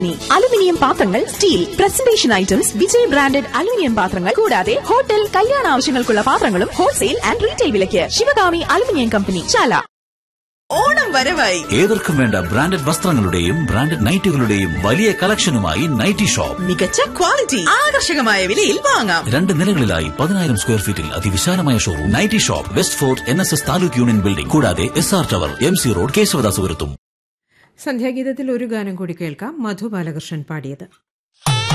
aluminium പാത്രങ്ങൾ steel presentation items Vijay branded aluminium പാത്രങ്ങൾ കൂടാതെ ഹോട്ടൽ കല്യാണ ആവശ്യങ്ങൾക്കുള്ള പാത്രങ്ങളും ഹോൾസെയിൽ ആൻഡ് റീറ്റെയിൽ വിലയ്ക്ക് ശിവകാമി അലുമിനിയം കമ്പനി ചാല ഓണം വരവായി ഏവർക്കും വേണ്ട ബ്രാൻഡഡ് വസ്ത്രങ്ങളുടെയും ബ്രാൻഡഡ് നൈറ്റുകളുടെയും വലിയ കളക്ഷനുമായി നൈറ്റി ഷോപ്പ് മികച്ച ക്വാളിറ്റി ആകർഷകമായ വിലയിൽ വാങ്ങാം രണ്ട് നിലകളിലായി പതിനായിരം സ്ക്വയർ ഫീറ്റിൽ അതിവിശാലമായ showroom nighty shop West Fort N S S taluk union building കൂടാതെ S R tower M C road കേശവദാസുപുരത്തും സന്ധ്യാഗീതത്തിൽ ഒരു ഗാനം കൂടി കേൾക്കാം മധു ബാലകൃഷ്ണൻ പാടിയത്